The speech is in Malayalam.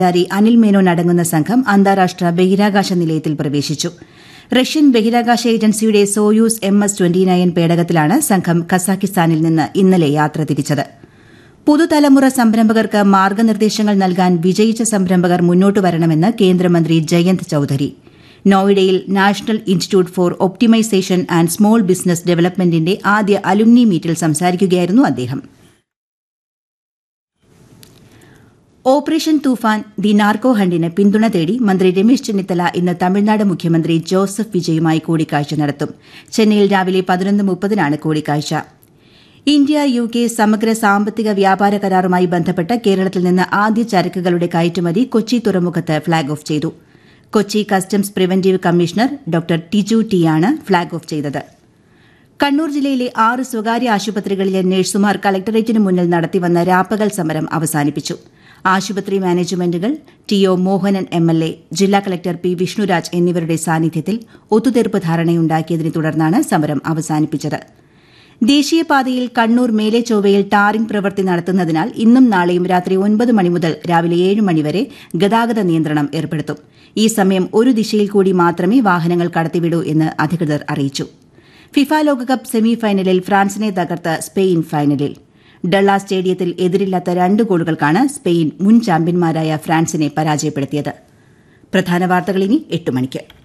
അധികാരി അനിൽ മേനോൻ അടങ്ങുന്ന സംഘം അന്താരാഷ്ട്ര ബഹിരാകാശ നിലയത്തിൽ പ്രവേശിച്ചു റഷ്യൻ ബഹിരാകാശ ഏജൻസിയുടെ Soyuz M S twenty nine പേടകത്തിലാണ് സംഘം കസാഖിസ്ഥാനിൽ നിന്ന് ഇന്നലെ യാത്ര തിരിച്ചത് പുതുതലമുറ സംരംഭകർക്ക് മാർഗനിർദ്ദേശങ്ങൾ നൽകാൻ വിജയിച്ച സംരംഭകർ മുന്നോട്ട് വരണമെന്ന് കേന്ദ്രമന്ത്രി ജയന്ത് ചൌധരി നോയിഡയിൽ national institute for optimisation and small business ഡെവലപ്മെന്റിന്റെ ആദ്യ അലുമിനി മീറ്റിൽ സംസാരിക്കുകയായിരുന്നു അദ്ദേഹം ഓപ്പറേഷൻ തൂഫാൻ ദി നാർക്കോ ഹണ്ടിന് പിന്തുണ തേടി മന്ത്രി രമേശ് ചെന്നിത്തല ഇന്ന് തമിഴ്നാട് മുഖ്യമന്ത്രി ജോസഫ് വിജയുമായി കൂടിക്കാഴ്ച നടത്തും ചെന്നൈയിൽ രാവിലെ പതിനൊന്ന് മുപ്പതിനാണ് കൂടിക്കാഴ്ച ഇന്ത്യ യു കെ സമഗ്ര സാമ്പത്തിക വ്യാപാര കരാറുമായി ബന്ധപ്പെട്ട് കേരളത്തിൽ നിന്ന് ആദ്യ ചരക്കുകളുടെ കയറ്റുമതി കൊച്ചി തുറമുഖത്ത് ഫ്ളാഗ് ഓഫ് ചെയ്തു Kochi customs preventive commissioner doctor Tiju ടിയാണ് ഫ്ളാഗ് ഓഫ് ചെയ്തത് കണ്ണൂർ ജില്ലയിലെ ആറ് സ്വകാര്യ ആശുപത്രികളിലെ നഴ്സുമാർ കളക്ടറേറ്റിന് മുന്നിൽ നടത്തിവന്ന രാപ്പകൽ സമരം അവസാനിപ്പിച്ചു ആശുപത്രി മാനേജ്മെന്റുകൾ T O Mohanan M L A ജില്ലാ കളക്ടർ പി വിഷ്ണുരാജ് എന്നിവരുടെ സാന്നിധ്യത്തിൽ ഒത്തുതീർപ്പ് ധാരണയുണ്ടാക്കിയതിനെ തുടർന്നാണ് സമരം അവസാനിപ്പിച്ചത് ദേശീയപാതയിൽ കണ്ണൂർ മേലെ ചൊവ്വയിൽ ടാറിംഗ് പ്രവൃത്തി നടത്തുന്നതിനാൽ ഇന്നും നാളെയും രാത്രി ഒൻപത് മണി മുതൽ രാവിലെ ഏഴ് മണിവരെ ഗതാഗത നിയന്ത്രണം ഏർപ്പെടുത്തും ഈ സമയം ഒരു ദിശയിൽ കൂടി മാത്രമേ വാഹനങ്ങൾ കടത്തിവിടൂ എന്ന് അധികൃതർ അറിയിച്ചു ഫിഫ ലോകകപ്പ് സെമി ഫൈനലിൽ ഫ്രാൻസിനെ തകർത്ത് സ്പെയിൻ ഫൈനലിൽ ഡള്ള സ്റ്റേഡിയത്തിൽ എതിരില്ലാത്ത രണ്ട് ഗോളുകൾക്കാണ് സ്പെയിൻ മുൻ ചാമ്പ്യന്മാരായ ഫ്രാൻസിനെ പരാജയപ്പെടുത്തിയത് പ്രധാന വാർത്തകൾ ഇനി എട്ട് മണിക്ക്